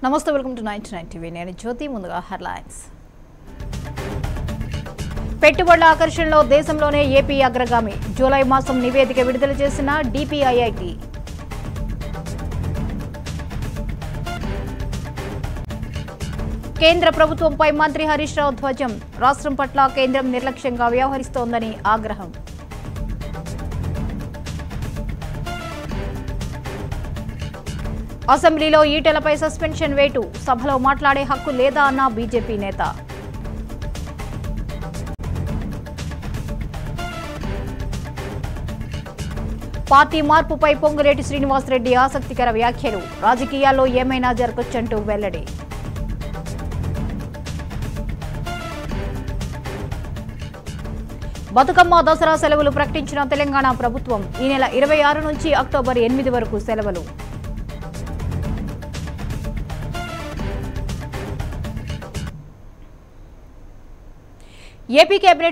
నమస్తే welcome to ninety nine TV నేను జ్యోతి ముందుగా హెడ్లైన్స్ పెట్టుబడుల ఆకర్షణలో దేశంలోనే ఏపీ అగ్రగామి జూలై మాసం నివేదిక విడుదల చేసిన డిపిఐఐటి కేంద్ర ప్రభుత్వంపై మంత్రి హరీష్ రావు ధ్వజం రాష్ట్రం పట్ల కేంద్రం నిర్లక్ష్యంగా వ్యవహరిస్తోందని ఆగ్రహం అసెంబ్లీలో ఈటెలపై సస్పెన్షన్ వేటు సభలో మాట్లాడే హక్కు లేదా అన్న బీజేపీ నేత పార్టీ మార్పుపై పొంగులేటి శ్రీనివాసరెడ్డి ఆసక్తికర వ్యాఖ్యలు రాజకీయాల్లో ఏమైనా జరగొచ్చంటూ వెల్లడి బతుకమ్మ దసరా సెలవులు ప్రకటించిన తెలంగాణ ప్రభుత్వం ఈ నెల ఇరవై ఆరు నుంచి అక్టోబర్ ఎనిమిది వరకు సెలవులు ఏపీ కేబినెట్